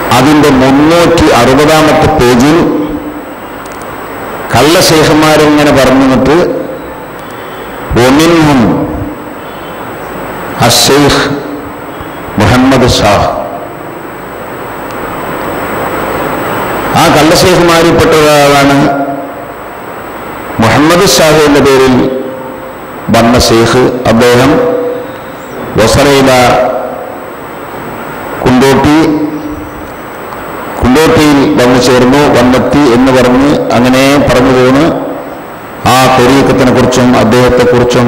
അതിൻ്റെ മുന്നൂറ്റി അറുപതാമത്തെ പേജിൽ കള്ളശേഖന്മാരിങ്ങനെ പറഞ്ഞു നിന്നിട്ട് ഒമിൻഹും അഷെയ്ഖ് മുഹമ്മദ് ഷാഹ് ആ കള്ളശേഖന്മാരിൽപ്പെട്ടതാണ് മുഹമ്മദ് ഷാഹ് എന്ന പേരിൽ വന്ന ഷെയ്ഖ് അദ്ദേഹം വസറയില കുണ്ടോട്ടി കുണ്ടോട്ടിയിൽ വന്നു ചേർന്നു വന്നെത്തി എന്ന് പറഞ്ഞ് അങ്ങനെ പറഞ്ഞു പോന്ന് ആ തെരീക്കത്തിനെ കുറിച്ചും അദ്ദേഹത്തെക്കുറിച്ചും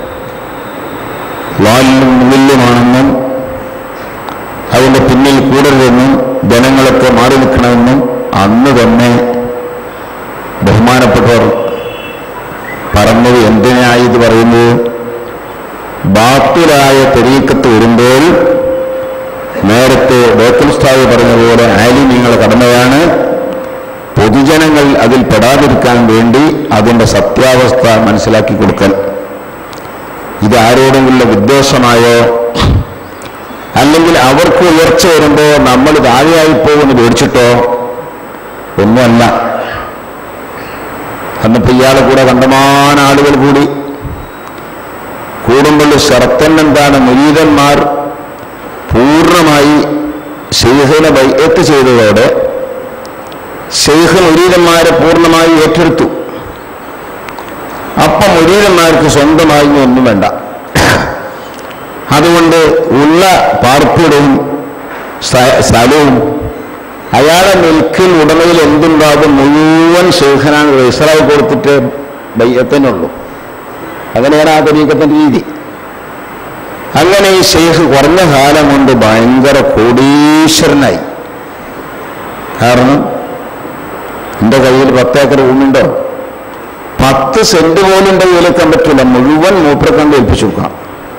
വാലിലും മുല്യമാണെന്നും അതിൻ്റെ പിന്നിൽ കൂടരുതെന്നും ജനങ്ങളൊക്കെ മാറി നിൽക്കണമെന്നും അന്ന് തന്നെ ബഹുമാനപ്പെട്ടവർ പറഞ്ഞത് എന്തിനായി ഇത് പറയുന്നത് ബാത്തിലായ തെരീക്കത്ത് വരുമ്പോൾ നേരത്തെ ഡോക്ടർ സ്ഥായി പറഞ്ഞതുപോലെ ആലിമ്യങ്ങളുടെ കടമയാണ് പൊതുജനങ്ങൾ അതിൽ പെടാതിരിക്കാൻ വേണ്ടി അതിൻ്റെ സത്യാവസ്ഥ മനസ്സിലാക്കി കൊടുക്കൽ ഇത് ആരോടെങ്കിലും വിദ്വേഷമായോ അല്ലെങ്കിൽ അവർക്ക് ഉയർച്ച വരുമ്പോൾ നമ്മൾ താഴെയായി പോകുമെന്ന് പേടിച്ചിട്ടോ ഒന്നുമല്ല അന്നിപ്പോ ഇയാളെ കൂടെ കണ്ടമാന ആളുകൾ കൂടി കൂടുമ്പോൾ ഷർത്തൻ എന്താണ് മുരീതന്മാർ പൂർണ്ണമായി ഷെയ്ഖിനെ ബൈഅത്ത് ചെയ്തതോടെ ഷെയ്ഖ് മുരീതന്മാരെ പൂർണ്ണമായി ഏറ്റെടുത്തു അപ്പം മുരീതന്മാർക്ക് സ്വന്തമായി ഇനി ഒന്നും വേണ്ട അതുകൊണ്ട് ഉള്ള പാർപ്പിടവും സ്ഥ- സ്ഥലവും അയാളെ മിൽക്കിൽ ഉടമയിൽ എന്തുണ്ടാകും മുഴുവൻ ഷെയ്ഖനാണ് രജിസ്റ്ററായി കൊടുത്തിട്ട് ബയ്യത്തിനുള്ളൂ അങ്ങനെയാണ് ആ തരീക്കത്തിൻ്റെ രീതി അങ്ങനെ ഈ ഷെയ്ഖ് കുറഞ്ഞ കാലം കൊണ്ട് ഭയങ്കര കോടീശ്വരനായി കാരണം എൻ്റെ കയ്യിൽ പത്തേക്കർ ഭൂമിയുണ്ടോ പത്ത് സെന്റ് പോലും എൻ്റെ കയ്യിലെത്താൻ പറ്റില്ല മുഴുവൻ മൂപ്പറക്കണ്ട് ഏൽപ്പിച്ചു കൊടുക്കണം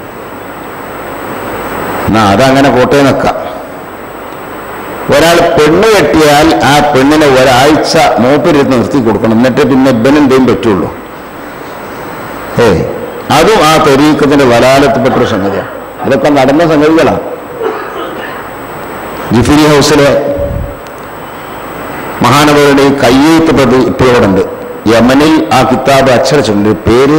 എന്നാ അതങ്ങനെ കോട്ടയം നിൽക്കാം ഒരാൾ പെണ്ണ് കെട്ടിയാൽ ആ പെണ്ണിനെ ഒരാഴ്ച മൂപ്പരിരുന്ന് നിർത്തി കൊടുക്കണം എന്നിട്ട് പിന്നെ ഇബനെന്തേലും പറ്റുള്ളൂ ഏ അതും ആ തെരീക്കത്തിന്റെ വലാലത്തിൽപ്പെട്ടൊരു സംഗതിയാണ് ഇതൊക്കെ നടന്ന സംഗതികളാണ് ജിഫിരി ഹൗസിലെ മഹാനവരുടെ ഈ കയ്യെഴുത്ത് പ്രതി ഇപ്പോഴും ഉണ്ട് യമനിൽ ആ കിതാബ് അച്ചടിച്ചിട്ടുണ്ട് പേര്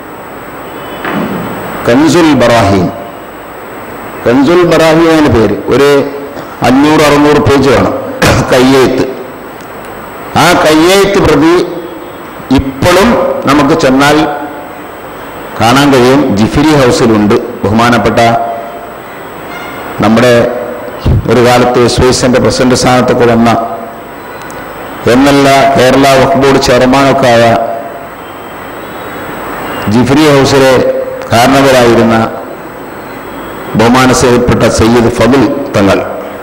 കൻസുൽ ബറാഹിം കൻസുൽ ബറാഹിം എന്ന പേര് ഒരു അഞ്ഞൂറ് അറുന്നൂറ് പേജ് വേണം കയ്യെഴുത്ത് ആ കയ്യെഴുത്ത് പ്രതി ഇപ്പോഴും നമുക്ക് ചെന്നാൽ കാണാൻ കഴിയും ജിഫിരി ഹൗസിലുണ്ട് ബഹുമാനപ്പെട്ട നമ്മുടെ ഒരു കാലത്ത് സ്വീസിന്റെ പ്രസിഡന്റ് സ്ഥാനത്തൊക്കെ വന്ന എന്നല്ല കേരള വഖഫ് ബോർഡ് ചെയർമാനൊക്കെ ആയ ജിഫ്രി ഹൗസിലെ കാരണവരായിരുന്ന ബഹുമാനസേപ്പെട്ട സയ്യിദ് ഫബുൽ തങ്ങൾ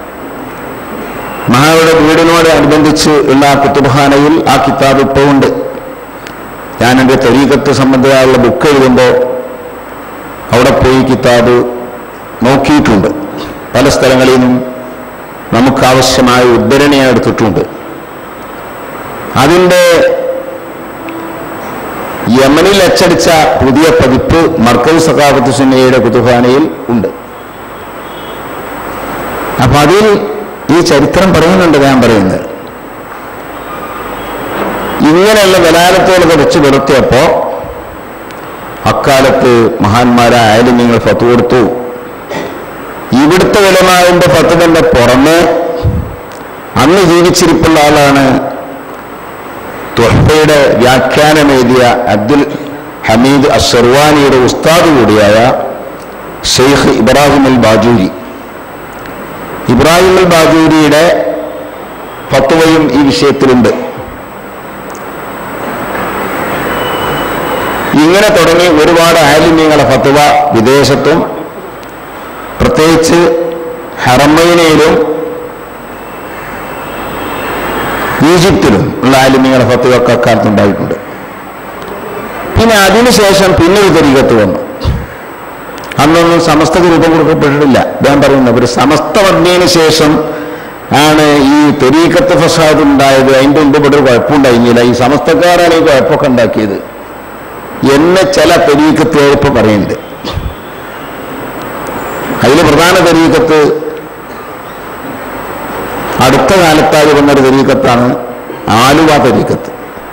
മഹായുടെ വീടിനോട് അനുബന്ധിച്ച് ഉള്ള ആ കുത്തുബഹാനയിൽ ആ കിതാബ് ഇപ്പോൾ ഉണ്ട് ഞാൻ എൻ്റെ തരീകത്ത് സംബന്ധമായുള്ള ബുക്ക് എഴുതുമ്പോൾ അവിടെ പോയി കിതാബ് നോക്കിയിട്ടുണ്ട് പല സ്ഥലങ്ങളിൽ നിന്നും നമുക്കാവശ്യമായ ഉദ്ധരണി ഞാൻ എടുത്തിട്ടുണ്ട് അതിൻ്റെ യമനിൽ അച്ചടിച്ച പുതിയ പതിപ്പ് മർക്കസ് സഖാഫത്ത് സുന്നയുടെ കുതുഹാനയിൽ ഉണ്ട് അപ്പൊ അതിൽ ഈ ചരിത്രം പറയുന്നുണ്ട് ഞാൻ പറയുന്നത് ഇങ്ങനെയുള്ള ബലാലത്തുകളൊക്കെ വെച്ച് പുലർത്തിയപ്പോ അക്കാലത്ത് മഹാന്മാരായ ആലിന്യങ്ങൾ ഫത്ത് കൊടുത്തു ഇവിടുത്തെ വിലമാവിന്റെ ഫത്തുവിന്റെ പുറമെ അന്ന് ജീവിച്ചിരിപ്പുള്ള ആളാണ് തുഹഫയുടെ വ്യാഖ്യാനം എഴുതിയ അബ്ദുൽ ഹമീദ് അഷർവാനിയുടെ ഉസ്താദ് കൂടിയായ ഷെയ്ഖ് ഇബ്രാഹിം അൽ ബാജൂരി ഇബ്രാഹിം അൽ ബാജൂരിയുടെ ഫത്വയും ഈ വിഷയത്തിലുണ്ട് ഇങ്ങനെ തുടങ്ങി ഒരുപാട് ആലിമ്യങ്ങളെ ഫത്വ വിദേശത്തും പ്രത്യേകിച്ച് ഹറമൈനയിലും ഈജിപ്തിലും ഉള്ള ആലിമ്യങ്ങളെ ഫത്വയൊക്കെ അക്കാലത്ത് ഉണ്ടായിട്ടുണ്ട് പിന്നെ അതിനുശേഷം പിന്നെ ഒരു തരീകത്ത് വന്നു അന്നൊന്നും സമസ്തക്ക് രൂപം കൊടുക്കപ്പെട്ടിട്ടില്ല ഞാൻ പറയുന്നത് ഒരു സമസ്ത വന്നതിന് ശേഷം ആണ് ഈ തെരീക്കത്ത് ഫസാദ് ഉണ്ടായത് അതിൻ്റെ മുമ്പ് ഇവിടെ ഒരു കുഴപ്പമുണ്ടായിരുന്നില്ല ഈ സമസ്തക്കാരാണ് ഈ കുഴപ്പമൊക്കെ ഉണ്ടാക്കിയത് എന്ന് ചില തെരീക്കത്ത് ഇപ്പൊ പറയുന്നുണ്ട് അതിൽ പ്രധാന തെരീക്കത്ത് അടുത്ത കാലത്തായി വന്നൊരു തെരീക്കത്താണ് ആലുവ തെരീക്കത്ത്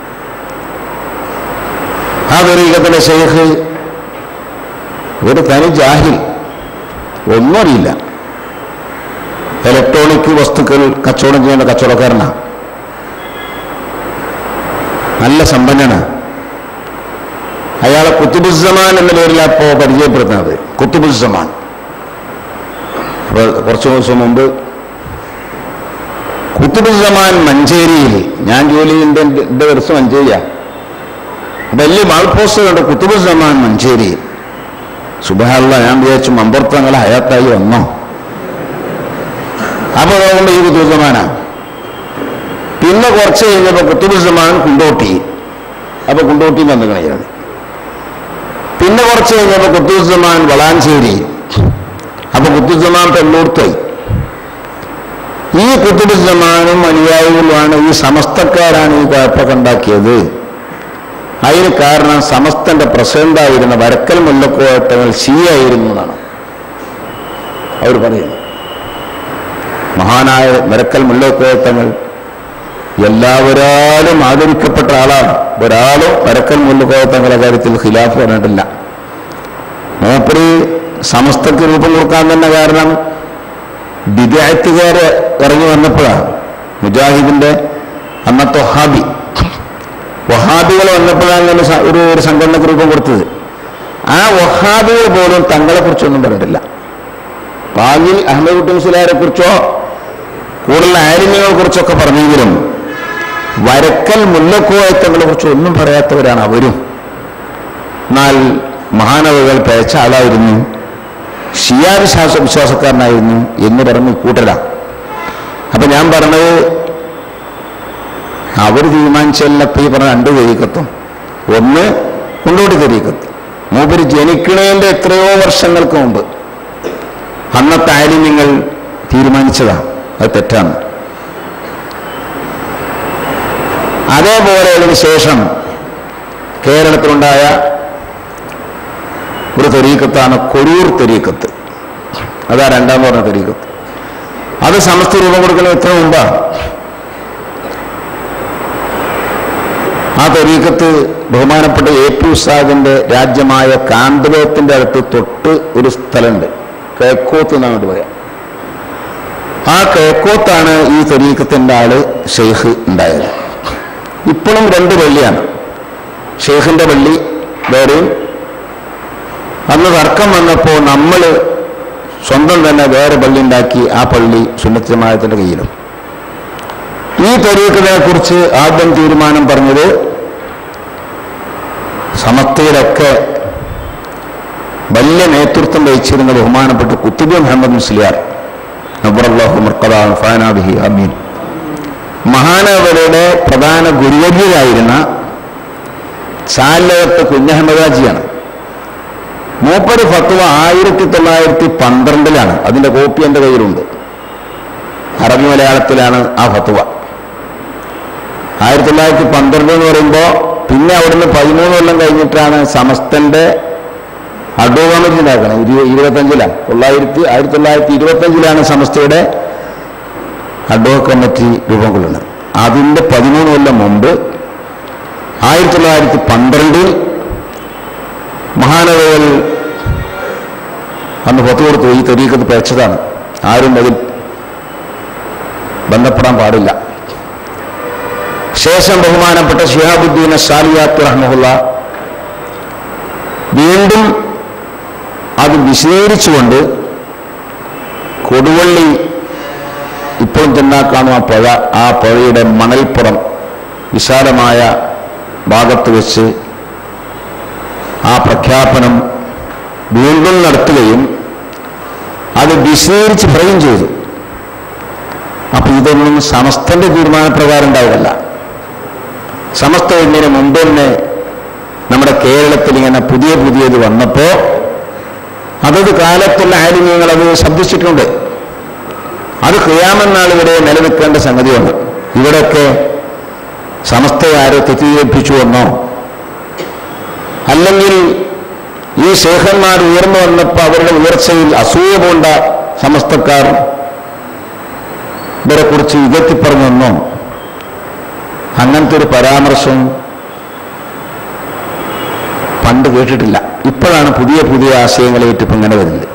ആ തെരീക്കത്തിലെ ഷെയ്ഖ് ഒരു തനി ജാഹിൽ ഒന്നും അറിയില്ല ഇലക്ട്രോണിക് വസ്തുക്കൾ കച്ചവടം ചെയ്യേണ്ട കച്ചവടക്കാരനാണ് നല്ല സമ്പന്നനാണ് അയാളെ കുത്തുബുസമാൻ എന്ന പേരിലാണ് ഇപ്പോൾ പരിചയപ്പെടുത്തുന്നത് കുത്തുബുസമാൻ അപ്പോൾ കുറച്ച് ദിവസം മുമ്പ് കുത്തുബുസമാൻ മഞ്ചേരിയിൽ ഞാൻ ജോലി ചെയ്യുന്ന എൻ്റെ ദിവസം മഞ്ചേരിയാണ് വലിയ വാൾ പോസ്റ്റ് കണ്ട് കുത്തുബുസമാൻ മഞ്ചേരിയിൽ സുബഹല്ല ഞാൻ വിചാരിച്ചു മമ്പർത്തങ്ങളെ ഹയാത്തായി വന്നോ അപ്പോൾ അതുകൊണ്ട് ഈ കുത്തുബുസമാനാണ് പിന്നെ കുറച്ച് കഴിഞ്ഞപ്പോൾ കുത്തുബുസമാൻ കുണ്ടോട്ടി അപ്പൊ കുണ്ടോട്ടി വന്നിക്കണ ഇയാൾ പിന്നെ കുറച്ച് കഴിഞ്ഞപ്പോൾ കുത്തുബുസമാൻ വളാഞ്ചേരി അപ്പൊ കുത്തുബുസമാൻ പെണ്ണൂർത്തായി ഈ കുത്തുബുസമാനും അനുയായികളുമാണ് ഈ സമസ്തക്കാരാണ് ഈ കുഴപ്പമൊക്കെ ഉണ്ടാക്കിയത് അതിന് കാരണം സമസ്തന്റെ പ്രസിഡന്റായിരുന്ന വരക്കൽ മുല്ലക്കോട്ടങ്ങൾ സി ആയിരുന്നു എന്നാണ് അവർ പറയുന്നത് മഹാനായ വരക്കൽ മുല്ലക്കോട്ടങ്ങൾ എല്ലാവരാലും ആദരിക്കപ്പെട്ട ആളാണ് ഒരാളും വരക്കൽ മുല്ലക്കോട്ടങ്ങളുടെ കാര്യത്തിൽ ഖിലാഫ് പറഞ്ഞിട്ടില്ല മൂപ്പര് സമസ്തക്ക് രൂപം കൊടുക്കാൻ തന്നെ കാരണം വിദ്യാർത്ഥികാര് ഇറങ്ങി വന്നപ്പോഴാണ് മുജാഹിദിന്റെ അന്നത്തെ വഹാബി വഹാബികൾ വന്നപ്പോഴാണ് ഇങ്ങനെ സ- ഒരു ഒരു സംഘടനക്ക് രൂപം കൊടുത്തത് ആ വഹാബികൾ പോലും തങ്ങളെ കുറിച്ചൊന്നും പറഞ്ഞിട്ടില്ല പാകിൽ അഹമ്മദ് കുട്ടി മുസ്ലിയാരെ കുറിച്ചോ കൂടുതൽ ആലിമ്യങ്ങളെ കുറിച്ചൊക്കെ പറഞ്ഞെങ്കിലും വരക്കൽ മുല്ലക്കോയത്തങ്ങളെ കുറിച്ച് ഒന്നും പറയാത്തവരാണ് അവരും എന്നാൽ മഹാനവകൾ പേച്ച ആളായിരുന്നു ഷിയാ വിശ്വാസ വിശ്വാസക്കാരനായിരുന്നു എന്ന് പറഞ്ഞ് കൂട്ടല അപ്പൊ ഞാൻ പറഞ്ഞത് അവർ തീരുമാനിച്ചല്ലപ്പോ ഈ പറഞ്ഞ രണ്ട് തെരീക്കത്തും ഒന്ന് കൊണ്ടോട്ടി തെരീക്കത്ത് മൂപ്പര് ജനിക്കണേന്റെ എത്രയോ വർഷങ്ങൾക്ക് മുമ്പ് അന്നത്തെ ആലിമ്യങ്ങൾ തീരുമാനിച്ചതാണ് അത് തെറ്റാണ് അതേപോലെ അതിന് ശേഷം കേരളത്തിലുണ്ടായ ഒരു തെരീക്കത്താണ് കൊരൂർ തെരീക്കത്ത് അതാ രണ്ടാം പറഞ്ഞ തെരീക്കത്ത് അത് സമസ്ത രൂപം കൊടുക്കുന്ന എത്ര മുമ്പാണ് ആ തെരീക്കത്ത് ബഹുമാനപ്പെട്ട എ പി ഉസ്താദിന്റെ രാജ്യമായ കാന്തലോകത്തിന്റെ അടുത്ത് തൊട്ട് ഒരു സ്ഥലമുണ്ട് കേക്കോത്ത് എന്നാണ് പറയാം ആ കേക്കോത്താണ് ഈ തെരീക്കത്തിന്റെ ആള് ഷെയ്ഖ് ഉണ്ടായത് ഇപ്പോഴും രണ്ട് പള്ളിയാണ് ഷെയ്ഖിന്റെ പള്ളി വേറെയും അന്ന് തർക്കം വന്നപ്പോൾ നമ്മൾ സ്വന്തം തന്നെ വേറെ പള്ളി ഉണ്ടാക്കി ആ പള്ളി സുന്നത്തമായത്തിന്റെ കയ്യിലും ഈ തെരീക്കത്തിനെ കുറിച്ച് ആദ്യം തീരുമാനം പറഞ്ഞത് സമസ്തയിലൊക്കെ വലിയ നേതൃത്വം വഹിച്ചിരുന്ന ബഹുമാനപ്പെട്ട കുത്തുബി മുഹമ്മദ് മുസ്ലിയാർ നബറല്ലാഹു മർക്കദാൻ ഫാനാബിഹി അമീൻ മഹാനവരുടെ പ്രധാന ഗുരുവര്യരായിരുന്ന ചാലകത്ത് കുഞ്ഞഹമ്മദാജിയാണ് മൂപ്പര് ഫത്വ ആയിരത്തി തൊള്ളായിരത്തി പന്ത്രണ്ടിലാണ് അതിന്റെ കോപ്പി എൻ്റെ കയ്യിലുണ്ട് അറബി മലയാളത്തിലാണ് ആ ഫത്വ ആയിരത്തി തൊള്ളായിരത്തി പന്ത്രണ്ട് എന്ന് പറയുമ്പോൾ പിന്നെ അവിടുന്ന് പതിമൂന്ന് കൊല്ലം കഴിഞ്ഞിട്ടാണ് സമസ്തന്റെ അഡോ കമ്മിറ്റി ഉണ്ടാക്കണം ഇരു ഇരുപത്തഞ്ചിലാണ് തൊള്ളായിരത്തി ആയിരത്തി തൊള്ളായിരത്തി ഇരുപത്തഞ്ചിലാണ് സമസ്തയുടെ അഡോ കമ്മിറ്റി രൂപം കൊള്ളുന്നത് അതിൻ്റെ പതിമൂന്ന് കൊല്ലം മുമ്പ് ആയിരത്തി തൊള്ളായിരത്തി പന്ത്രണ്ടിൽ മഹാനവകൾ അന്ന് പത്ത് കൊടുത്തു ഈ തെരീക്കത്ത് പേച്ചതാണ് ആരും അതിൽ ബന്ധപ്പെടാൻ പാടില്ല ശേഷം ബഹുമാനപ്പെട്ട ഷിഹാബുദ്ദീൻ സാലിയാത്ത് റഹ്മുല്ല വീണ്ടും അത് വിശദീകരിച്ചുകൊണ്ട് കൊടുവള്ളി ഇപ്പോഴും ചെന്നാൽ കാണും ആ പുഴ ആ പുഴയുടെ മണൽപ്പുറം വിശാലമായ ഭാഗത്ത് വെച്ച് ആ പ്രഖ്യാപനം വീണ്ടും നടത്തുകയും അത് വിശദീകരിച്ച് പറയുകയും ചെയ്തു അപ്പൊ ഇതൊന്നും സമസ്തന്റെ തീരുമാനപ്രകാരം ഉണ്ടാവുകയല്ല സമസ്ത ഇതിന് മുമ്പ് തന്നെ നമ്മുടെ കേരളത്തിൽ ഇങ്ങനെ പുതിയ പുതിയത് വന്നപ്പോ അതത് കാലത്തുള്ള ആലിന്യങ്ങൾ അത് ശബ്ദിച്ചിട്ടുണ്ട് അത് ക്രിയാമെന്നാൾ ഇവിടെ നിലനിൽക്കേണ്ട സംഗതിയാണ് ഇവിടെയൊക്കെ സമസ്തയെ ആരോ തെറ്റിദ്ധരിപ്പിച്ചു എന്നോ അല്ലെങ്കിൽ ഈ ശേഖന്മാർ ഉയർന്നു വന്നപ്പോൾ അവരുടെ ഉയർച്ചയിൽ അസൂയ പൂണ്ട സമസ്തക്കാർ ഇവരെ കുറിച്ച് ഇകത്തിപ്പറഞ്ഞൊന്നോ അങ്ങനത്തെ ഒരു പരാമർശം പണ്ട് കേട്ടിട്ടില്ല ഇപ്പോഴാണ് പുതിയ പുതിയ ആശയങ്ങളായിട്ട് ഇപ്പം ഇങ്ങനെ വരുന്നത്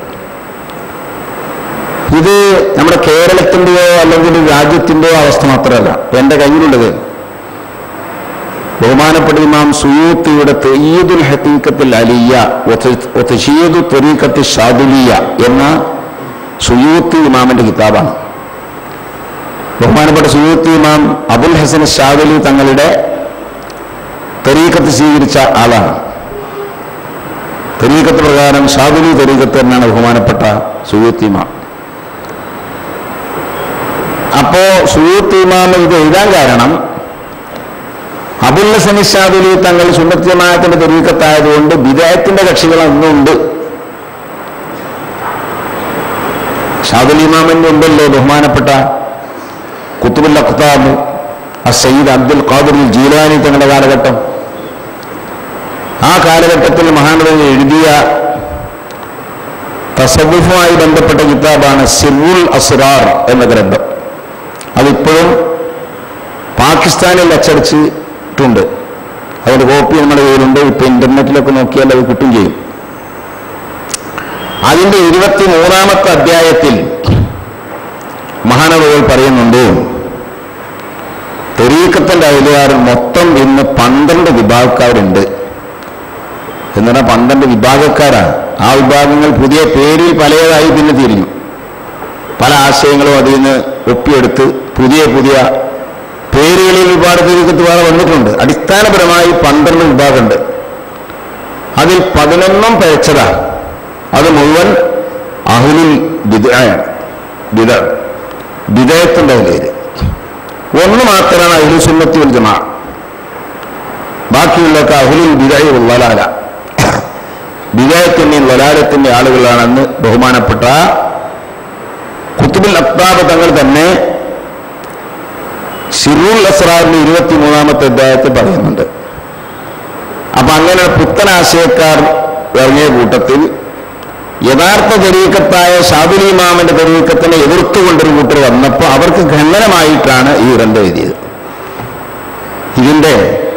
ഇത് നമ്മുടെ കേരളത്തിൻ്റെയോ അല്ലെങ്കിൽ രാജ്യത്തിൻ്റെയോ അവസ്ഥ മാത്രമല്ല എൻ്റെ കയ്യിലുള്ളത് ബഹുമാനപ്പെട്ട ഇമാം സുയൂത്തിയുടെ തെയ്യദുൽ ഹത്തീക്കത്തിൽ അലിയ ഒത്തഷീദു ത്വരീക്കത്തിൽ ഷാദുലിയ എന്ന സുയൂത്തി ഇമാമിന്റെ കിതാബാണ് ബഹുമാനപ്പെട്ട സുയൂത്തി ഇമാം അബുൽ ഹസൻ ഷാദുലി തങ്ങളുടെ തെരീക്കത്ത് സ്വീകരിച്ച ആളാണ് തെരീക്കത്ത് പ്രകാരം ഷാദുലി തെരീക്കത്ത് എന്നാണ് ബഹുമാനപ്പെട്ട സുയൂത്തി ഇമാം അപ്പോ സുയൂത്തി ഇമാം ഇത് എഴുതാൻ കാരണം അബുൽ ഹസൻ ഷാദുലി തങ്ങൾ സുന്നത്യമായത്തിന്റെ തെരീക്കത്തായതുകൊണ്ട് വിദേഹത്തിന്റെ കക്ഷികൾ അന്നുണ്ട് ഷാദുൽ ഇമാമിന്റെ മുമ്പല്ലേ ബഹുമാനപ്പെട്ട കുത്തുബുൽ അഖ്താബ് സയ്യിദ് അബ്ദുൽ ഖാദിർ ജീലാനി തങ്ങളുടെ കാലഘട്ടം ആ കാലഘട്ടത്തിൽ മഹാനവൻ എഴുതിയ തസവുഫുമായി ബന്ധപ്പെട്ട കിതാബാണ് സിറുൽ അസ്റാർ എന്ന ഗ്രന്ഥം അതിപ്പോഴും പാകിസ്ഥാനിൽ അച്ചടിച്ചിട്ടുണ്ട് അതിന്റെ കോപ്പി നമ്മുടെ കയ്യിലുണ്ട് ഇപ്പൊ ഇന്റർനെറ്റിലൊക്കെ നോക്കിയാൽ അത് കിട്ടും ചെയ്യും അതിന്റെ ഇരുപത്തി മൂന്നാമത്തെ അധ്യായത്തിൽ മഹാനവകൾ പറയുന്നുണ്ട് തെരീക്കത്തിന്റെ അയലുകാരിൽ മൊത്തം ഇന്ന് പന്ത്രണ്ട് വിഭാഗക്കാരുണ്ട് എന്ന് പറഞ്ഞാൽ പന്ത്രണ്ട് വിഭാഗക്കാരാണ് ആ വിഭാഗങ്ങൾ പുതിയ പേരിൽ പലതായി പിന്നെ തിരിഞ്ഞു പല ആശയങ്ങളും അതിൽ നിന്ന് ഒപ്പിയെടുത്ത് പുതിയ പുതിയ പേരുകളിൽ ഒരുപാട് തെരീക്കത്ത് വേറെ വന്നിട്ടുണ്ട് അടിസ്ഥാനപരമായി പന്ത്രണ്ട് വിഭാഗമുണ്ട് അതിൽ പതിനൊന്നും പിഴച്ചതാണ് അത് മുഴുവൻ അഹുലിൽ ബിദയാണ് ബിദ ബിദയത്തിന്റെ പേര് ഒന്ന് മാത്രമാണ് അഹുലു സുന്നത്തി വൽ ജമാ ബാക്കിയുള്ളൊക്കെ അഹുലുൽ ബിദയ വലാല ബിദയത്തിന്റെയും വലാലത്തിന്റെ ആളുകളാണെന്ന് ബഹുമാനപ്പെട്ട കുത്തുബുൽ അക്താബ് തങ്ങൾ തന്നെ സിറുൽ അസ്രാറിന്റെ ഇരുപത്തി മൂന്നാമത്തെ അധ്യായത്തിൽ പറയുന്നുണ്ട് അപ്പൊ അങ്ങനെ പുത്തനാശയക്കാർ ഇറങ്ങിയ കൂട്ടത്തിൽ യഥാർത്ഥ തെരീക്കത്തായ ഷാബുൽ ഇമാമിന്റെ തെരീക്കത്തിനെ എതിർത്തുകൊണ്ടൊരു കൂട്ടർ വന്നപ്പോൾ അവർക്ക് ഖണ്ഡനമായിട്ടാണ് ഈ ഗ്രന്ഥം എഴുതിയത് ഇതിന്റെ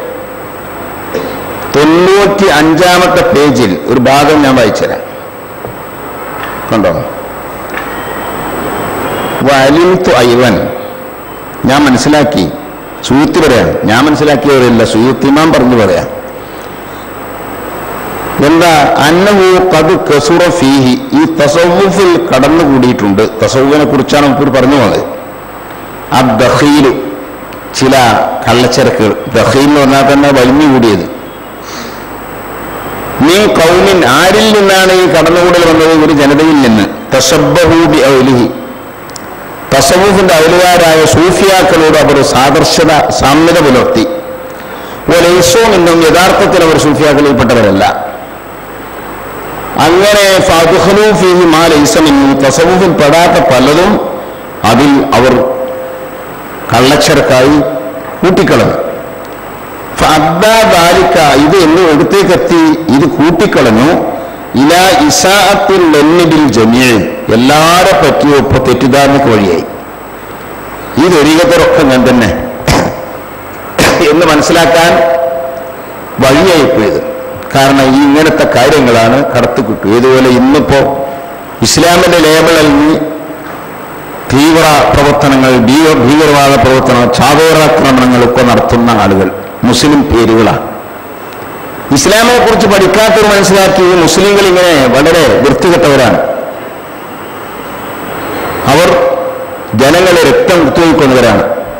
തൊണ്ണൂറ്റി അഞ്ചാമത്തെ പേജിൽ ഒരു ഭാഗം ഞാൻ വായിച്ചുതരാം കണ്ടോ വലിത്തു ഐവൻ ഞാൻ മനസ്സിലാക്കി സൂത്തി പറയാം ഞാൻ മനസ്സിലാക്കിയവരല്ല സൂത്തിമാൻ പറഞ്ഞു പറയാം എന്താ അന്നഹു കത് കസുറ ഫീഹി ഈ തസവുഫിൽ കടന്നുകൂടിയിട്ടുണ്ട് തസവുവിനെ കുറിച്ചാണ് ഇപ്പോൾ പറഞ്ഞു പോകുന്നത് ആ ദഹീല് ചില കള്ളച്ചരക്കുകൾ ദഹീൽ എന്ന് പറഞ്ഞാൽ തന്നെ വലിഞ്ഞു കൂടിയത് നീ കൗമിൻ ആരിൽ നിന്നാണ് ഈ കടന്നുകൂടൽ വന്നത് ഒരു ജനതയിൽ നിന്ന് തസബ്ബഹൂബി ഔലിഹി തസവൂഫിന്റെ അയലുകാരായ സൂഫിയാക്കളോട് അവർ സാദർശ്യത സാമ്യത പുലർത്തി ഒലൈസോ നിന്നും യഥാർത്ഥത്തിൽ അവർ സൂഫിയാക്കളിൽപ്പെട്ടവരല്ല അങ്ങനെ ഫാദുഹലു ഫീഹി മാ ലൈസ മിന്നു തസവൂഫിൽ പെടാത്ത പലതും അതിൽ അവർ കള്ളച്ചരക്കായി കൂട്ടിക്കളഞ്ഞു ഫദ്ദാലിക്ക ഇത് എന്ന് എടുത്തേക്കെത്തി ഇത് കൂട്ടിക്കളഞ്ഞു ഇല ഇസാഅത്തിൽ ലെന്നിബിൽ ജമിയ എല്ലാരെ പറ്റിയും ഇപ്പൊ തെറ്റിദ്ധാരണയ്ക്ക് വഴിയായി ഈ ദരീകത്തരൊക്കെ ഞാൻ തന്നെ എന്ന് മനസ്സിലാക്കാൻ വഴിയായിപ്പോയത് കാരണം ഈ ഇങ്ങനത്തെ കാര്യങ്ങളാണ് കടത്തി കിട്ടും ഇതുപോലെ ഇന്നിപ്പോ ഇസ്ലാമിന്റെ ലേബൽ നൽകി തീവ്ര പ്രവർത്തനങ്ങൾ ഭീക- ഭീകരവാദ പ്രവർത്തനങ്ങൾ ചാവേറാക്രമണങ്ങളൊക്കെ നടത്തുന്ന ആളുകൾ മുസ്ലിം പേരുകളാണ് ഇസ്ലാമിനെ കുറിച്ച് പഠിക്കാത്തവർ മനസ്സിലാക്കി ഈ മുസ്ലിങ്ങൾ ഇങ്ങനെ വളരെ വൃത്തികെട്ടവരാണ് അവർ ജനങ്ങളെ രക്തം കുത്തിവയ്ക്കുന്നവരാണ്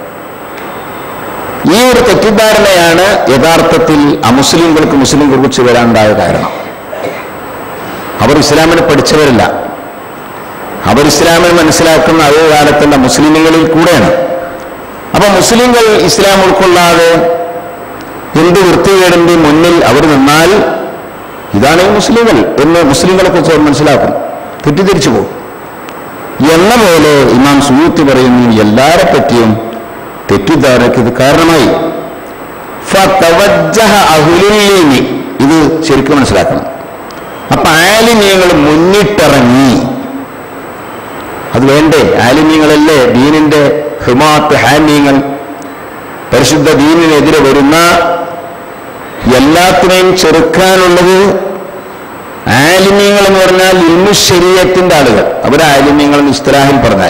ഈ ഒരു തെറ്റിദ്ധാരണയാണ് യഥാർത്ഥത്തിൽ അമുസ്ലിങ്ങൾക്ക് മുസ്ലിങ്ങളെ കുറിച്ച് വരാനുണ്ടായ കാരണം അവർ ഇസ്ലാമിനെ പഠിച്ചവരല്ല അവർ ഇസ്ലാമിനെ മനസ്സിലാക്കുന്ന അതേ കാലത്തുള്ള മുസ്ലിമുകളിൽ കൂടെയാണ് അപ്പൊ മുസ്ലിങ്ങൾ ഇസ്ലാം ഉൾക്കൊള്ളാതെ എന്ത് വൃത്തികേടിന്റെ മുന്നിൽ അവർ നിന്നാൽ ഇതാണ് ഈ മുസ്ലിങ്ങൾ എന്ന് മുസ്ലിങ്ങളെ കുറിച്ച് അവർ മനസ്സിലാക്കും തെറ്റിദ്ധരിച്ചു പോകും എന്ന പോലെ ഇമാം സുയൂത്തി പറയുന്നു എല്ലാരെ പറ്റിയും തെറ്റിദ്ധാരക്ക് ഇത് കാരണമായി ഫതവജ്ജഹ അഹ്ലുല്ലീനി. ഇത് ശരിക്കും മനസ്സിലാക്കണം അപ്പൊ ആലിമീങ്ങൾ മുന്നിട്ടിറങ്ങി അത് വേണ്ടേ ആലിമീങ്ങളല്ലേ ദീനിന്റെ ഹുമാത്ത് ഹാന്യങ്ങൾ പരിശുദ്ധ ദീനിനെതിരെ വരുന്ന എല്ലാത്തിനെയും ചെറുക്കാനുള്ളത് ആലിമ്യങ്ങൾ എന്ന് പറഞ്ഞാൽ ഇൽമു ശരീരത്തിന്റെ ആളുകൾ അവർ ആലിമ്യങ്ങൾ എന്ന് ഇസ്തലാഹിൽ പറഞ്ഞാൽ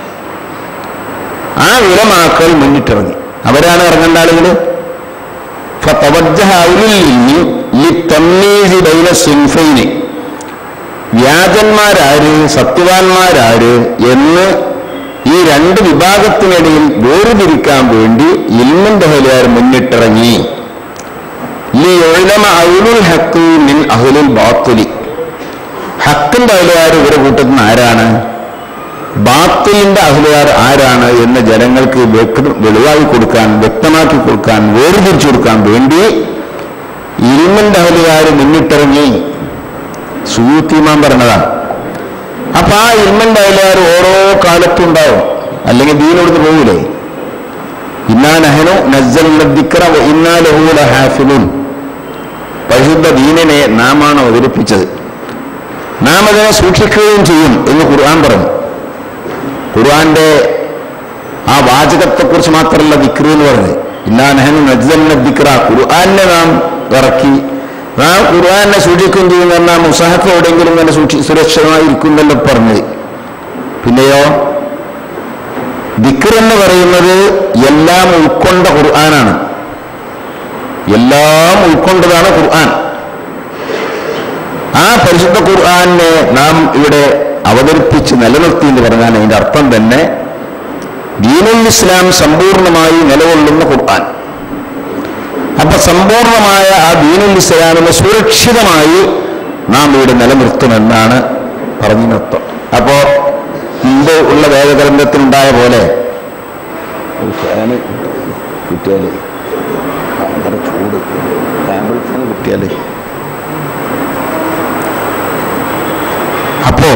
ആ വിലമാക്കൾ മുന്നിട്ടിറങ്ങി അവരാണ് ഇറങ്ങേണ്ട ആളുകൾ فتوجه أولو العلم للتمييز بين الصنفين വ്യാജന്മാരാര് സത്യവാന്മാരാര് എന്ന് ഈ രണ്ട് വിഭാഗത്തിനിടയിൽ വേർതിരിക്കാൻ വേണ്ടി ഇൽമിന്റെ ഹലിയാർ മുന്നിട്ടിറങ്ങി ലിയുലമ അഹ്ലുൽ ഹക്ക് മിൻ അഹ്ലുൽ ബാത്തുലി ഹക്കിന്റെ അഹലുകാർ ഇവരെ കൂട്ടത്തിൽ നിന്ന് ആരാണ് ബാത്തിലിന്റെ അഹലുകാർ ആരാണ് എന്ന് ജനങ്ങൾക്ക് വ്യക്ത- വെളിവാക്കി കൊടുക്കാൻ വ്യക്തമാക്കി കൊടുക്കാൻ വേർതിരിച്ചു കൊടുക്കാൻ വേണ്ടി ഇൽമിന്റെ അഹലുകാർ മുന്നിട്ടിറങ്ങി സൂത്തിമാൻ പറഞ്ഞതാണ് അപ്പൊ ആ ഇൽമിന്റെ അഹലുകാർ ഓരോ കാലത്തും ഉണ്ടാവും അല്ലെങ്കിൽ ദീനോടുന്ന് പോകൂലേ ഇന്നാ നഹനു നസ്സൽന ദിക്റ വ ഇന്നാ ലഹു ലഹാഫിദുൻ പരിശുദ്ധ ദീനിനെ നാമാണ് അവതരിപ്പിച്ചത് നാം അതിനെ സൂക്ഷിക്കുകയും ചെയ്യും എന്ന് ഖുർആൻ പറഞ്ഞു ഖുർആന്റെ ആ വാചകത്തെക്കുറിച്ച് മാത്രമല്ല ദിക്ർ എന്ന് പറഞ്ഞത് ഇന്നാ നഹനു നജ്ജൽന ദിക്റ ഖുർആനെ നാം ഇറക്കി നാം ഖുർആനെ സൂക്ഷിക്കുകയും ചെയ്യും എന്ന് പറഞ്ഞാൽ മുസാഹഫ് എവിടെയെങ്കിലും തന്നെ സൂക്ഷി സുരക്ഷിതമായിരിക്കുന്നല്ലോ പറഞ്ഞത് പിന്നെയോ ദിക്ർ എന്ന് പറയുന്നത് എല്ലാം ഉൾക്കൊണ്ട ഖുർആനാണ് എല്ലാം ഉൾക്കൊണ്ടതാണ് ഖുർആൻ ആ പരിശുദ്ധ ഖുർആനെ നാം ഇവിടെ അവതരിപ്പിച്ച് നിലനിർത്തി എന്ന് പറഞ്ഞാൽ അതിന്റെ അർത്ഥം തന്നെ ദീനുൽ ഇസ്ലാം സമ്പൂർണമായി നിലകൊള്ളുന്ന ഖുർആൻ അപ്പൊ സമ്പൂർണമായ ആ ദീനുൽ ഇസ്ലാമിനെ സുരക്ഷിതമായി നാം ഇവിടെ നിലനിർത്തുമെന്നാണ് പറഞ്ഞിനർത്ഥം അപ്പോ മുമ്പ് ഉള്ള വേദഗ്രന്ഥത്തിനുണ്ടായ പോലെ ഒരു ഫാന് കിട്ടിയാല് ഭയങ്കര ചൂട് ടേബിൾ ഫാൻ കിട്ടിയാല് അപ്പോ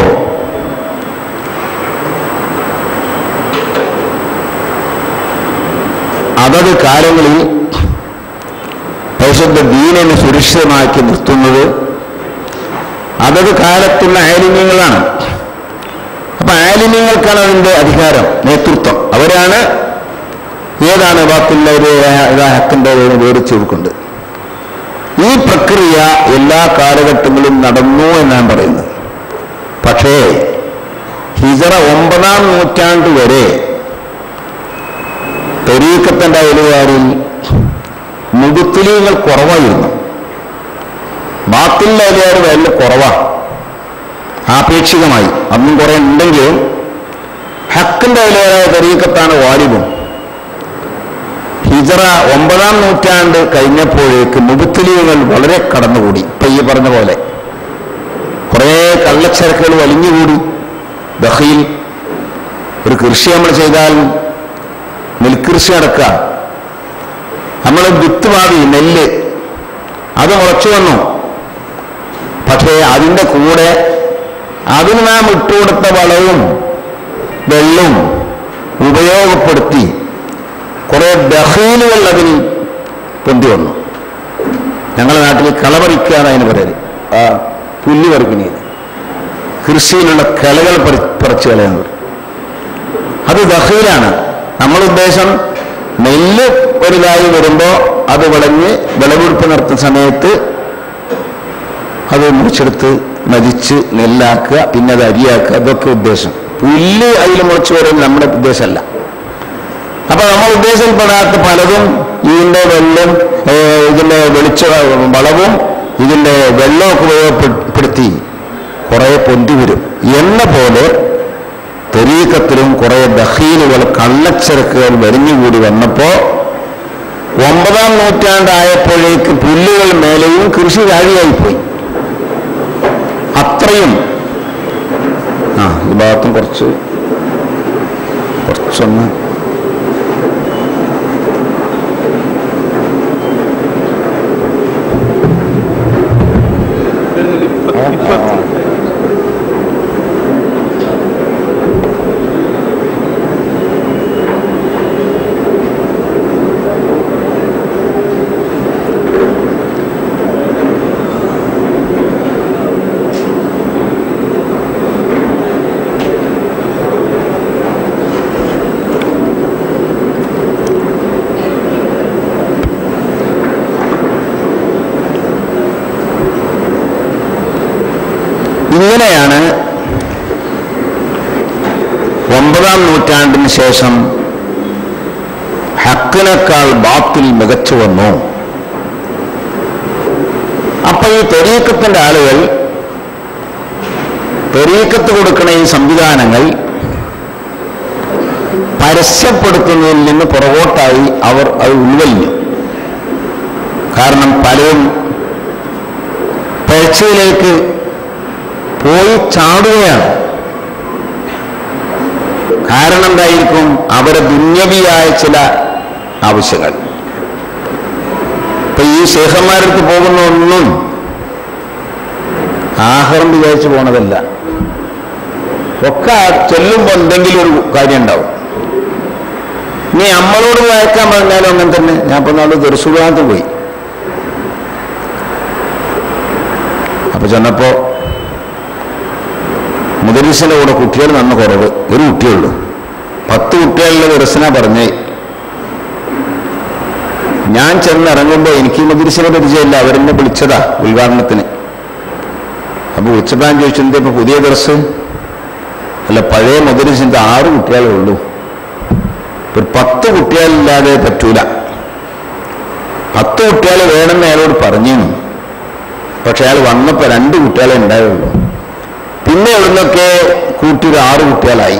അതത് കാലങ്ങളിൽ പരിശുദ്ധ ദീനിനെ സുരക്ഷിതമാക്കി നിർത്തുന്നത് അതത് കാലത്തുള്ള ആലിന്യങ്ങളാണ് അപ്പൊ ആലിന്യങ്ങൾക്കാണ് അതിന്റെ അധികാരം നേതൃത്വം അവരാണ് ഏതാണ് ബാക്കിയുള്ളവര് ഏതാ ഹക്കിന്റെ വേടിച്ചു കൊടുക്കുന്നത് ഈ പ്രക്രിയ എല്ലാ കാലഘട്ടങ്ങളിലും നടന്നു എന്നാണ് പറയുന്നത് പക്ഷേ ഹിജറ ഒമ്പതാം നൂറ്റാണ്ട് വരെ തെരീക്കത്തിന്റെ അയലുകാരിൽ മുതുത്തിലീങ്ങൾ കുറവായിരുന്നു ബാത്തിൻ്റെ അയലുകാർ വലിയ കുറവാണ് ആപേക്ഷികമായി അന്നും കുറെ ഉണ്ടെങ്കിലും ഹക്കിന്റെ അയലുകാരായ തെരീക്കത്താണ് വാലിബും ഹിജറ ഒമ്പതാം നൂറ്റാണ്ട് കഴിഞ്ഞപ്പോഴേക്ക് മുബുത്തലീങ്ങൾ വളരെ കടന്നുകൂടി ഇപ്പൊ ഈ പറഞ്ഞ പോലെ കുറേ കള്ളച്ചരക്കുകൾ വലിഞ്ഞുകൂടി ദഹയിൽ ഒരു കൃഷി നമ്മൾ ചെയ്താൽ നെൽകൃഷി നടക്കുക നമ്മൾ വിത്ത് പാവി നെല്ല് അത് മുളച്ചു വന്നു പക്ഷേ അതിൻ്റെ കൂടെ അതിന് നാം ഇട്ടുകൊടുത്ത വളവും വെള്ളവും ഉപയോഗപ്പെടുത്തി കുറെ ദഹീലുകൾ അതിൽ പൊന്തി വന്നു ഞങ്ങളുടെ നാട്ടിൽ കളപറിക്കുക എന്നതിന് പറയല് ആ പുല്ല് പറിക്കുന്നത് കൃഷിയിലുള്ള കിളകൾ പറി പറിച്ചു കളയുന്നത് അത് ദഹീലാണ് നമ്മൾ ഉദ്ദേശം നെല്ല് ഒരിതായി വരുമ്പോൾ അത് വിളഞ്ഞ് വിളവെടുപ്പ് നടത്തുന്ന സമയത്ത് അത് മുറിച്ചെടുത്ത് മതിച്ച് നെല്ലാക്കുക പിന്നെ അത് അരിയാക്കുക അതൊക്കെ ഉദ്ദേശം പുല്ല് അതിൽ മുറിച്ച് വരുന്നത് നമ്മുടെ ഉദ്ദേശമല്ല അപ്പൊ നമ്മൾ ഉദ്ദേശിൽപ്പെടാത്ത പലതും ഇതിന്റെ വെള്ളം ഏഹ്, ഇതിന്റെ വെളിച്ച വളവും ഇതിന്റെ വെള്ളമൊക്കെ ഉപയോഗപ്പെടുത്തി കുറെ പൊന്തി വരും എന്ന പോലെ തെരീക്കത്തിലും കുറെ ദഹീലുകൾ കള്ളച്ചരക്കുകൾ വലിഞ്ഞുകൂടി വന്നപ്പോ ഒമ്പതാം നൂറ്റാണ്ടായപ്പോഴേക്ക് പുല്ലുകൾ മേലെയും കൃഷി താഴെയായിപ്പോയി അത്രയും ആ ഈ ഭാഗത്തും കുറച്ച് കുറച്ചൊന്ന് നൂറ്റാണ്ടിന് ശേഷം ഹക്കിനേക്കാൾ ബാത്തിൽ മികച്ചു വന്നു അപ്പൊ ഈ തെരീക്കത്തിന്റെ ആളുകൾ തെരീക്കത്ത് കൊടുക്കുന്ന ഈ സംവിധാനങ്ങൾ പരസ്യപ്പെടുത്തുന്നതിൽ നിന്ന് പുറകോട്ടായി അവർ അത് ഉൾവലിഞ്ഞു കാരണം പലരും പേഴ്ചയിലേക്ക് പോയി ചാടുകയാണ് കാരണം എന്തായിരിക്കും അവരെ ദുന്യവിയായ ചില ആവശ്യങ്ങൾ ഇപ്പൊ ഈ ശേഖന്മാരടുത്ത് പോകുന്ന ഒന്നും ആഹാരം വിചാരിച്ചു പോണതല്ല ഒക്കെ ചെല്ലുമ്പോൾ എന്തെങ്കിലും ഒരു കാര്യം ഉണ്ടാവും നീ നമ്മളോട് വായിക്കാൻ പറഞ്ഞാലും അങ്ങനെ തന്നെ ഞാൻ ഇപ്പൊ നാളെ ദർശുകാന്ത് പോയി അപ്പൊ ചെന്നപ്പോ മുദരീസിന്റെ കൂടെ കുട്ടികൾ നന്ന കുറവ് ഒരു കുട്ടിയുള്ളൂ പത്ത് കുട്ടികളുടെ ദർശന പറഞ്ഞേ ഞാൻ ചെന്നിറങ്ങുമ്പോൾ എനിക്ക് മുദരീസിനെ പരിചയമില്ല അവരെന്നെ വിളിച്ചതാ ഉദ്ഘാടനത്തിന് അപ്പൊ വിളിച്ചപ്പോ ഞാൻ ചോദിച്ചു എന്താ ഇപ്പൊ പുതിയ ഡ്രസ്സ് അല്ല പഴയ മുദരീസിന്റെ ആറ് കുട്ടികളേ ഉള്ളൂ ഒരു പത്ത് കുട്ടികളില്ലാതെ പറ്റൂല പത്ത് കുട്ടികൾ വേണമെന്ന് അയാളോട് പറഞ്ഞിരുന്നു പക്ഷെ അയാൾ വന്നപ്പോൾ രണ്ട് കുട്ടികളെ ഉണ്ടായുള്ളൂ പിന്നെ എവിടുന്നൊക്കെ കൂട്ടി ഒരു ആറ് കുട്ടികളായി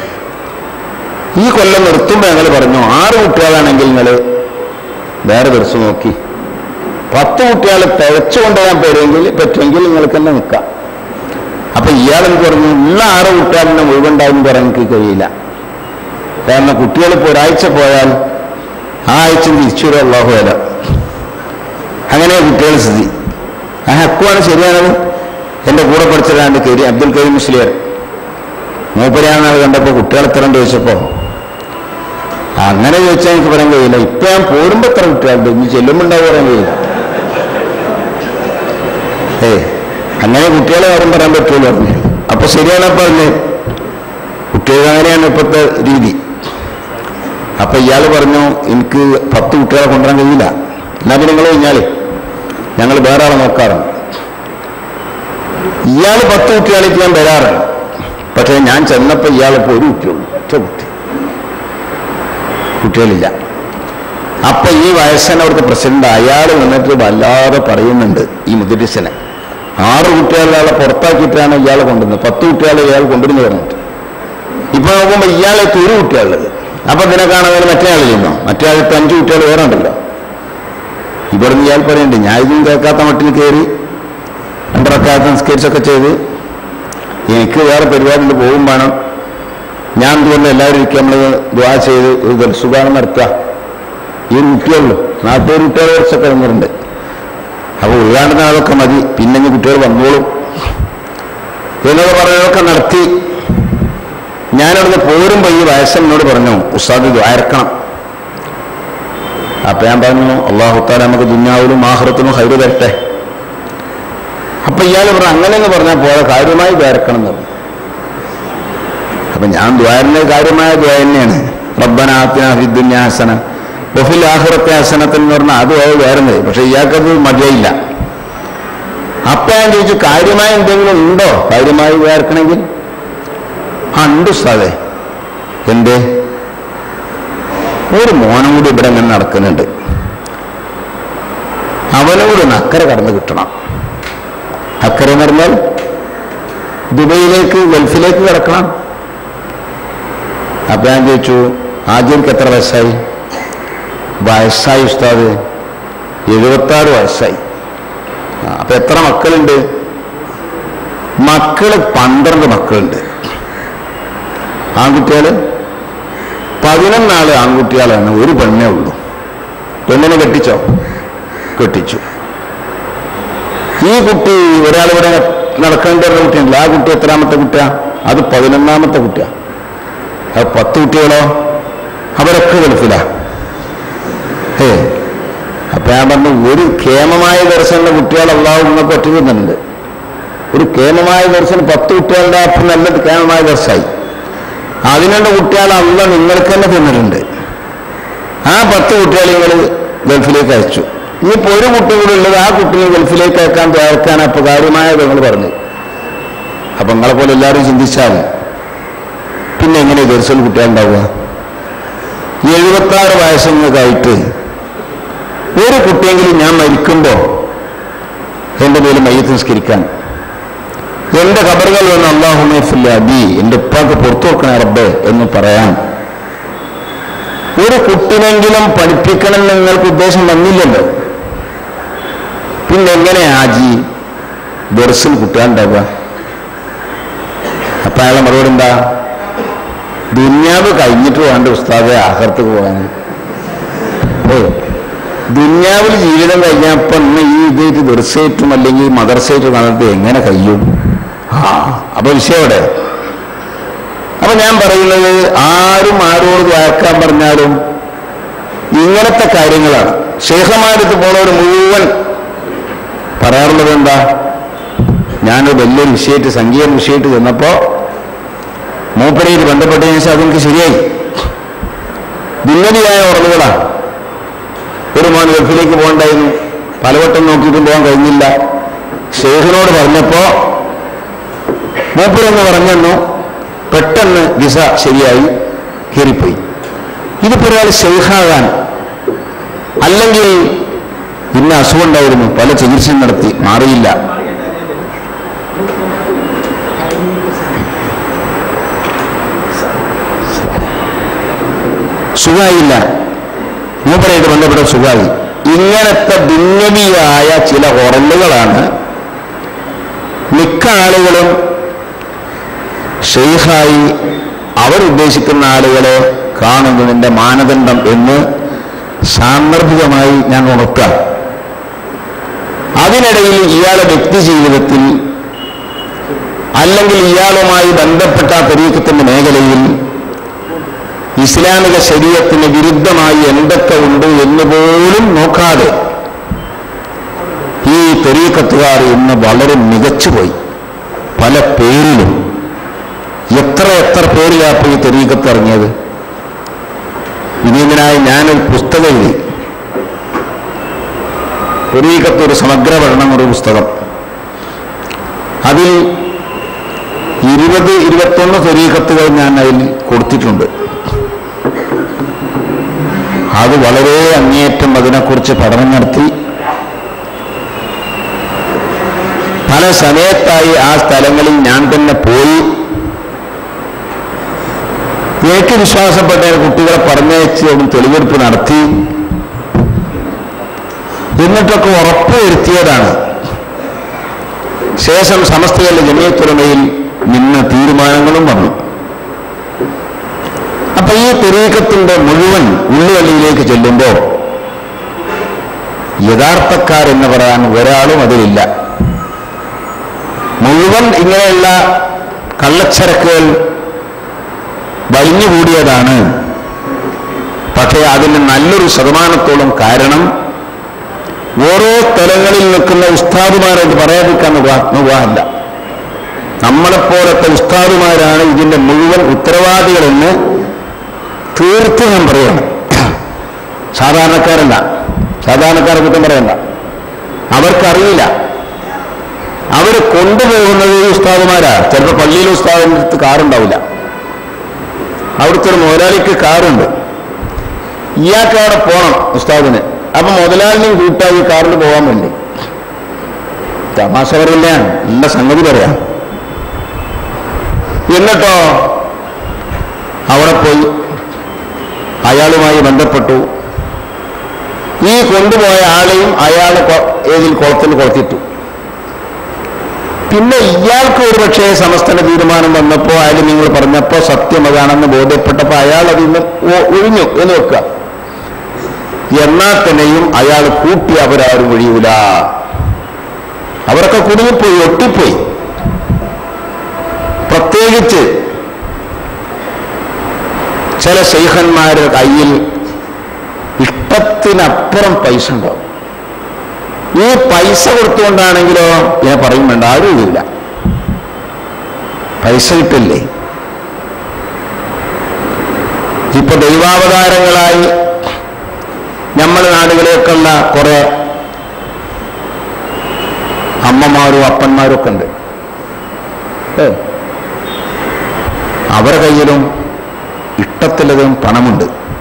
ഈ കൊല്ലം നിർത്തുമ്പോൾ ഞങ്ങൾ പറഞ്ഞു ആറ് കുട്ടികളാണെങ്കിൽ നിങ്ങൾ വേറെ ദിവസം നോക്കി പത്ത് കുട്ടികളെ തികച്ചു കൊണ്ടുപോകാൻ പറ്റുമെങ്കിൽ പറ്റുമെങ്കിൽ നിങ്ങൾക്ക് തന്നെ നിൽക്കാം അപ്പൊ ഇയാൾ എനിക്ക് പറഞ്ഞു ഉള്ള ആറ് കുട്ടികളെ മുഴുവണ്ടാവും പറയാൻ എനിക്ക് കഴിയില്ല കാരണം കുട്ടികൾ ഇപ്പോൾ ഒരാഴ്ച പോയാൽ ആ ആഴ്ച തിരിച്ചു വരും അള്ളാഹു വര അങ്ങനെ കുട്ടികൾ സ്ഥിതി ആ ഹക്കുവാണ് ശരിയാണത് എൻ്റെ കൂടെ പഠിച്ചതാണ് കരി അബ്ദുൽ കരീം മുസ്ലിയർ മൂപ്പരാണ് കണ്ടപ്പോൾ കുട്ടികൾ എത്ര ഉണ്ട് ചോദിച്ചപ്പോൾ അങ്ങനെ ചോദിച്ചാൽ എനിക്ക് പറയാൻ കഴിയില്ല ഇപ്പൊ ഞാൻ പോരുമ്പോൾ എത്ര കുട്ടികളുണ്ട് ഇനി ചെല്ലുമ്പോൾ ഉണ്ടാവും പറയാൻ കഴിയില്ല ഏ അങ്ങനെ കുട്ടികളെ കാര്യം പറയാൻ പറ്റുമല്ലോ പറഞ്ഞു അപ്പൊ ശരിയാണ് പറഞ്ഞ് കുട്ടികൾ അങ്ങനെയാണ് ഇപ്പോഴത്തെ രീതി അപ്പൊ ഇയാൾ പറഞ്ഞു എനിക്ക് പത്ത് കുട്ടികളെ കൊണ്ടുവരാൻ കഴിയില്ല എന്നാ പിന്നെ നിങ്ങൾ കഴിഞ്ഞാലേ ഞങ്ങൾ വേറെ ആളെ നോക്കാറുണ്ട് ഇയാൾ പത്ത് കുട്ടികളേക്ക് ഞാൻ വരാറുണ്ട് പക്ഷേ ഞാൻ ചെന്നപ്പോൾ ഇയാളിപ്പോൾ ഒരു കുട്ടിയുള്ളൂ ഒറ്റ കുട്ടി കുട്ടികളില്ല അപ്പൊ ഈ വയസ്സൻ അവിടുത്തെ പ്രസിഡന്റ് അയാൾ വന്നിട്ട് വല്ലാതെ പറയുന്നുണ്ട് ഈ മുദ്രിസിനെ ആറ് കുട്ടികളെ പുറത്താക്കിയിട്ടാണ് ഇയാളെ കൊണ്ടുവന്നത് പത്ത് കുട്ടികളെ ഇയാൾ കൊണ്ടുവരുന്നു പറഞ്ഞിട്ട് ഇപ്പൊ നോക്കുമ്പോ ഇയാളെ ഒരു കുട്ടികളുള്ളത് അപ്പൊ ഇതിനെ കാണാൻ മറ്റേ ആളില്ലെന്നോ മറ്റേ ആൾക്ക് അഞ്ചു കുട്ടികൾ വേറെ ഉണ്ടല്ലോ ഇവിടുന്ന് ഇയാൾ പറയണ്ടേ ഞാൻ ഇതും കേൾക്കാത്ത മട്ടിൽ കയറി രണ്ടറക്കാത്ത നിസ്കരിച്ചൊക്കെ ചെയ്ത് എനിക്ക് വേറെ പരിപാടിയിൽ പോകും വേണം ഞാൻ എന്തുകൊണ്ട് എല്ലാവരും ഇരിക്കുക നമ്മൾ ദ്വാ ചെയ്ത് ഒരു ദർശുകാരം നടത്തുക ഈ ഒരു കുട്ടിയുള്ളൂ നാട്ടുകാർ കുട്ടികൾ കുറച്ചൊക്കെ വന്നിട്ടുണ്ട് അപ്പൊ ഉദ്ഘാടനം അതൊക്കെ മതി പിന്നെ ഇനി കുട്ടികൾ വന്നോളും എന്നൊക്കെ പറയുന്നതൊക്കെ നടത്തി ഞാനവിടുന്ന് പോരുമ്പോൾ ഈ വയസ്സനോട് പറഞ്ഞു ഉസ്താദ് ദ്വാരക്കണം അപ്പൊ ഞാൻ പറഞ്ഞു അള്ളാഹുത്താല നമുക്ക് ദുഞ്ഞാവിലും ആഹ്റത്തിനും ഹൈറ് തരട്ടെ അപ്പൊ ഇയാൾ പറഞ്ഞു അങ്ങനെ എന്ന് പറഞ്ഞാൽ പോലെ കാര്യമായി ദ്വാരക്കണം എന്ന് പറഞ്ഞു അപ്പൊ ഞാൻ ദ്വാരന്റെ കാര്യമായ ദ്വാ തന്നെയാണ് റബ്ബനാത്തിന ഫിദ്ദുന്യ ഹസന ബഫിൽ ആഹുറത്തെ ഹസനത്തിൽ എന്ന് പറഞ്ഞാൽ അത് അത് വേറുന്നത് പക്ഷെ ഇയാൾക്കത് മതിയായില്ല അപ്പൊ ഞാൻ ചോദിച്ചു കാര്യമായ എന്തെങ്കിലും ഉണ്ടോ കാര്യമായി വേർക്കണമെങ്കിൽ ആ ഉണ്ട് സാധേ എന്തേ ഒരു മോനും കൂടി ഇവിടെ ഇങ്ങനെ നടക്കുന്നുണ്ട് അവനോട് ഒന്ന് അക്കരെ കടന്ന് കിട്ടണം അക്കരെ എന്ന് പറഞ്ഞാൽ ദുബൈയിലേക്ക് ഗൾഫിലേക്ക് കിടക്കണം അപ്പൊ ഞാൻ ചോദിച്ചു ആദ്യക്ക് എത്ര വയസ്സായി വയസ്സായി ഉസ്താദ് എഴുപത്താറ് വയസ്സായി ആ, അപ്പൊ എത്ര മക്കളുണ്ട് മക്കള് പന്ത്രണ്ട് മക്കളുണ്ട് ആൺകുട്ടികള് പതിനൊന്നാള് ആൺകുട്ടികളാണ് ഒരു പെണ്ണേ ഉള്ളൂ പെണ്ണിനെ കെട്ടിച്ചോ കെട്ടിച്ചു ഈ കുട്ടി ഒരാളിവിടെ നടക്കേണ്ട ഒരു കുട്ടിയുണ്ട് ആ കുട്ടി എത്രാമത്തെ കുട്ടിയാ അത് പതിനൊന്നാമത്തെ കുട്ടിയാ അത് പത്ത് കുട്ടികളോ അവരൊക്കെ ഗൾഫില ഏ അപ്പൊ ഞാൻ പറഞ്ഞു ഒരു കേമമായ ദർശനുള്ള കുട്ടികൾ അള്ളാഹു നിങ്ങൾക്ക് ഒറ്റയ്ക്കുന്നുണ്ട് ഒരു കേമമായ ദർശനം പത്ത് കുട്ടികളുടെ അപ്പം നല്ല കേമമായ ദർശമായി അതിനുള്ള കുട്ടികൾ അല്ല നിങ്ങൾക്ക് തന്നെ തിന്നിട്ടുണ്ട് ആ പത്ത് കുട്ടികളെ നിങ്ങൾ ഗൾഫിലേക്ക് അയച്ചു ഇനിയിപ്പോ ഒരു കുട്ടി കൂടെ ഉള്ളത് ആ കുട്ടിയെ ഗൾഫിലേക്ക് അയക്കാൻ തയ്യാറാക്കാൻ അപ്പൊ കാര്യമായ നിങ്ങൾ പറഞ്ഞു അപ്പൊ നിങ്ങളെ പോലെ എല്ലാവരും ചിന്തിച്ചാൽ പിന്നെ എങ്ങനെ ദർശനം കുട്ടികളുണ്ടാവുക എഴുപത്താറ് വയസ്സങ്ങൾക്കായിട്ട് ഒരു കുട്ടിയെങ്കിലും ഞാൻ മരിക്കുമ്പോൾ എൻ്റെ മേലും മയ്യത്ത് നിസ്കരിക്കാൻ എന്റെ കബറുകൾ വന്ന് അള്ളാഹുമി എന്റെ ഉപ്പാക്ക് പുറത്തു കൊടുക്കണ റബ്ബ് എന്ന് പറയാൻ ഒരു കുട്ടിനെങ്കിലും പഠിപ്പിക്കണം എന്ന് നിങ്ങൾക്ക് ഉദ്ദേശം വന്നില്ലല്ലോ പിന്നെ എങ്ങനെ ആജി ദർശനം കുട്ടികളുണ്ടാവുക അപ്പൊ അയാളെ മറുപടി എന്താ ദുന്യാവ് കഴിഞ്ഞിട്ട് വേണ്ട ഉസ്താദെ ആഹർത്തക്ക് പോകാൻ ഓ ദുന്യാവിൽ ജീവിതം കഴിഞ്ഞപ്പോ ഇന്ന് ഈ ഇതായിട്ട് ദർശയിട്ടും അല്ലെങ്കിൽ മദർസയായിട്ട് നടത്തി എങ്ങനെ കഴിയും ആ അപ്പൊ വിഷയം എവിടെ അപ്പൊ ഞാൻ പറയുന്നത് ആരും ആരോട് വാർക്കാൻ പറഞ്ഞാലും ഇങ്ങനത്തെ കാര്യങ്ങളാണ് ശേഖമാരത്ത് പോണവർ മുഴുവൻ പറയാറുള്ളത് എന്താ ഞാനൊരു വലിയൊരു വിഷയമായിട്ട് സംഗീത വിഷയമായിട്ട് ചെന്നപ്പോ മൂപ്പരയിൽ ബന്ധപ്പെട്ടതിന് ശേഷം അതെനിക്ക് ശരിയായി ഭിന്നതിയായ ഓർമ്മകളാണ് ഒരു മോൻ ഗൾഫിലേക്ക് പോകണ്ടായിരുന്നു പലവട്ടം നോക്കിയിട്ടും പോകാൻ കഴിഞ്ഞില്ല ഷെയ്ഖിനോട് പറഞ്ഞപ്പോ മൂപ്പരെന്ന് പറഞ്ഞെന്നു പെട്ടെന്ന് വിസ ശരിയായി കയറിപ്പോയി ഇതിപ്പോ ഒരാൾ ഷെയ്ഖാകാൻ അല്ലെങ്കിൽ ഇന്ന അസുഖം ഉണ്ടായിരുന്നു പല ചികിത്സയും നടത്തി മാറിയില്ല സുഖമായില്ല മൂപ്പരായിട്ട് ബന്ധപ്പെട്ട സുഖമായി ഇങ്ങനത്തെ ഭിന്നവിയായ ചില ഉറലുകളാണ് മിക്ക ആളുകളും ഷെയ്ഖായി അവരുദ്ദേശിക്കുന്ന ആളുകളെ കാണുന്നതിൻ്റെ മാനദണ്ഡം എന്ന് സാന്ദർഭികമായി ഞാൻ ഉണർത്താം അതിനിടയിൽ ഇയാളുടെ വ്യക്തി ജീവിതത്തിൽ അല്ലെങ്കിൽ ഇയാളുമായി ബന്ധപ്പെട്ട തെരീക്കത്തിൻ്റെ മേഖലയിൽ ഇസ്ലാമിക ശരീരത്തിന് വിരുദ്ധമായി എന്തൊക്കെ ഉണ്ട് എന്ന് പോലും നോക്കാതെ ഈ തെരീക്കത്തുകാർ ഇന്ന് വളരെ മികച്ചുപോയി പല പേരിലും എത്ര എത്ര പേരിലാപ്പോൾ ഈ തെരീക്കത്ത് ഇറങ്ങിയത് ഇതിനായി ഞാനൊരു പുസ്തകം എഴുതി തെരീക്കത്ത് ഒരു സമഗ്ര പഠനം ഒരു പുസ്തകം അതിൽ ഇരുപത് ഇരുപത്തൊന്ന് തെരീക്കത്തുകൾ ഞാൻ അതിൽ കൊടുത്തിട്ടുണ്ട് അത് വളരെ അങ്ങേയറ്റം അതിനെക്കുറിച്ച് പഠനം നടത്തി പല സമയത്തായി ആ സ്ഥലങ്ങളിൽ ഞാൻ തന്നെ പോയി എനിക്ക് വിശ്വാസപ്പെട്ട കുട്ടികളെ പറഞ്ഞയച്ച് ഒന്ന് തെളിവെടുപ്പ് നടത്തി എന്നിട്ടൊക്കെ ഉറപ്പുവരുത്തിയതാണ് ശേഷം സമസ്തകളുടെ ജമയത്തുലമയിൽ നിന്ന് തീരുമാനങ്ങളും വന്നു അപ്പൊ ഈ തെരീക്കത്തിന്റെ മുഴുവൻ ഉള്ളുവള്ളിയിലേക്ക് ചെല്ലുമ്പോൾ യഥാർത്ഥക്കാരെന്ന് പറയാൻ ഒരാളും അതിലില്ല മുഴുവൻ ഇങ്ങനെയുള്ള കള്ളച്ചരക്കുകൾ വലിഞ്ഞുകൂടിയതാണ് പക്ഷേ അതിന് നല്ലൊരു ശതമാനത്തോളം കാരണം ഓരോ സ്ഥലങ്ങളിൽ നിൽക്കുന്ന ഉസ്താദുമാരായിട്ട് പറയാതിരിക്കാൻ നോക്കാറില്ല നമ്മളെപ്പോലത്തെ ഉസ്താദുമാരാണ് ഇതിന്റെ മുഴുവൻ ഉത്തരവാദികളെന്ന് തീർത്ത് ഞാൻ പറയണം സാധാരണക്കാരല്ല സാധാരണക്കാരെ കുറ്റം പറയണ്ട അവർക്കറിയില്ല അവർ കൊണ്ടുപോകുന്നത് ഈ ഉസ്താദുമാരാ ചിലപ്പോൾ പള്ളിയിലെ ഉസ്താദിൻ്റെ അടുത്ത് കാറുണ്ടാവില്ല അവിടുത്തെ ഒരു മുതലാളിക്ക് കാറുണ്ട് ഇയാൾക്ക് അവിടെ പോകണം ഉസ്താദിന് അപ്പൊ മുതലാളിനെയും കൂട്ടായി കാറിൽ പോകാൻ വേണ്ടി തമാശ പറയില്ല നല്ല സംഗതി പറയാം എന്നിട്ടോ അവിടെ പോയി അയാളുമായി ബന്ധപ്പെട്ടു ഈ കൊണ്ടുപോയ ആളെയും അയാൾ ഏതിൽ കുളത്തിൽ കുളത്തിട്ടു പിന്നെ ഇയാൾക്ക് ഒരു പക്ഷേ സമസ്തന തീരുമാനം വന്നപ്പോൾ അയാൾ നിങ്ങൾ പറഞ്ഞപ്പോൾ സത്യം അതാണെന്ന് ബോധ്യപ്പെട്ടപ്പോൾ അയാൾ അതിൽ നിന്ന് ഒ- ഒഴിഞ്ഞു എന്ന് വെക്കുക എന്നാൽ തന്നെയും അയാൾ കൂട്ടി അവരാരും ഒഴിയൂല അവരൊക്കെ കുടുങ്ങിപ്പോയി ഒട്ടിപ്പോയി പ്രത്യേകിച്ച് ചില ശൈഖന്മാരുടെ കയ്യിൽ ഇഷ്ടത്തിനപ്പുറം പൈസ ഉണ്ടാവും ഈ പൈസ കൊടുത്തുകൊണ്ടാണെങ്കിലോ ഞാൻ പറയും വേണ്ട ആരും ഇല്ല പൈസ കിട്ടില്ലേ ഇപ്പൊ ദൈവാവതാരങ്ങളായി നമ്മുടെ നാടുകളിലേക്കുള്ള കുറെ അമ്മമാരും അപ്പന്മാരും ഒക്കെ ഉണ്ട് ഏ. അവരുടെ കയ്യിലും ഇഷ്ടത്തിലതും പണമുണ്ട്